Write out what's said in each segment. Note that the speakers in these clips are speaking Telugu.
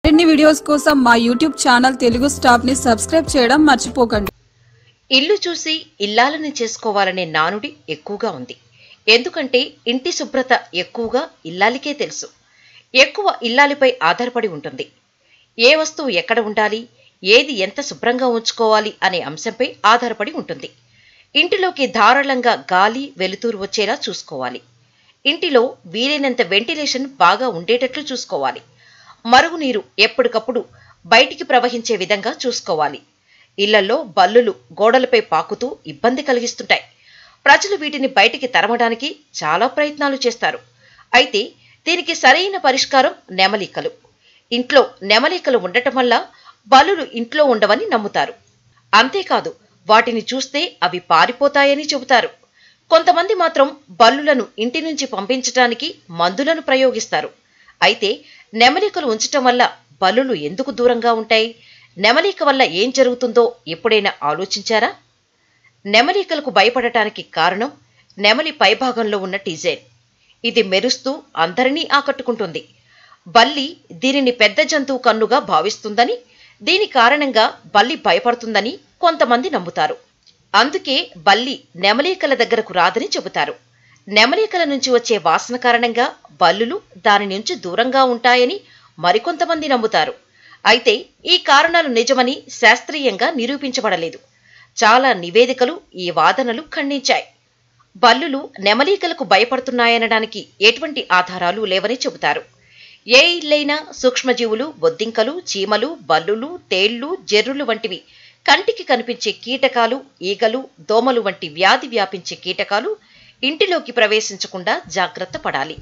మరిన్ని వీడియోస్ కోసం మా యూట్యూబ్ ఛానల్ తెలుగు స్టాప్ ని సబ్స్క్రైబ్ చేయడం మర్చిపోకండి ఇల్లు చూసి ఇల్లాలని చేసుకోవాలనే నానుడి ఎక్కువగా ఉంది ఎందుకంటే ఇంటి శుభ్రత ఎక్కువగా ఇల్లాలికే తెలుసు ఎక్కువ ఇల్లాలిపై ఆధారపడి ఉంటుంది ఏ వస్తువు ఎక్కడ ఉండాలి ఏది ఎంత శుభ్రంగా ఉంచుకోవాలి అనే అంశంపై ఆధారపడి ఉంటుంది ఇంటిలోకి ధారాళంగా గాలి వెలుతురు వచ్చేలా చూసుకోవాలి ఇంటిలో వీలైనంత వెంటిలేషన్ బాగా ఉండేటట్లు చూసుకోవాలి మరుగునీరు ఎప్పటికప్పుడు బయటికి ప్రవహించే విధంగా చూసుకోవాలి ఇళ్లలో బల్లులు గోడలపై పాకుతూ ఇబ్బంది కలిగిస్తుంటాయి ప్రజలు వీటిని బయటికి తరమడానికి చాలా ప్రయత్నాలు చేస్తారు అయితే దీనికి సరైన పరిష్కారం నెమలికలు ఇంట్లో నెమలికలు ఉండటం వల్ల బల్లులు ఇంట్లో ఉండవని నమ్ముతారు అంతేకాదు వాటిని చూస్తే అవి పారిపోతాయని చెబుతారు కొంతమంది మాత్రం బల్లులను ఇంటి నుంచి పంపించటానికి మందులను ప్రయోగిస్తారు అయితే నెమలికలు ఉంచటం వల్ల బల్లులు ఎందుకు దూరంగా ఉంటాయి నెమలిక వల్ల ఏం జరుగుతుందో ఎప్పుడైనా ఆలోచించారా నెమలికలకు భయపడటానికి కారణం నెమలి పైభాగంలో ఉన్న డిజైన్ ఇది మెరుస్తూ అందరినీ ఆకట్టుకుంటుంది బల్లి దీనిని పెద్ద జంతువు కన్నుగా భావిస్తుందని దీని కారణంగా బల్లి భయపడుతుందని కొంతమంది నమ్ముతారు అందుకే బల్లి నెమలికల దగ్గరకు రాదని చెబుతారు నెమలికల నుంచి వచ్చే వాసన కారణంగా బల్లులు దాని నుంచి దూరంగా ఉంటాయని మరికొంతమంది నమ్ముతారు అయితే ఈ కారణాలు నిజమని శాస్త్రీయంగా నిరూపించబడలేదు చాలా నివేదికలు ఈ వాదనలు ఖండించాయి బల్లులు నెమలీకలకు భయపడుతున్నాయనడానికి ఎటువంటి ఆధారాలు లేవని చెబుతారు ఏ ఇల్లైనా సూక్ష్మజీవులు బొద్దింకలు చీమలు బల్లులు తేళ్లు జెర్రులు వంటివి కంటికి కనిపించే కీటకాలు ఈగలు దోమలు వంటి వ్యాధి వ్యాపించే కీటకాలు ఇంటిలోకి ప్రవేశించకుండా జాగ్రత్త పడాలి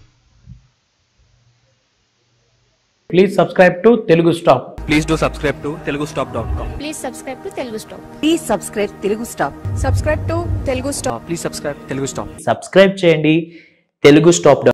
please subscribe to Telugu stop please do subscribe to Telugu stop dot com Please subscribe to Telugu Stop. Please subscribe Telugu stop Subscribe to Telugu Stop. Please subscribe Telugu stop subscribe చేయండి తెలుగు స్టాప్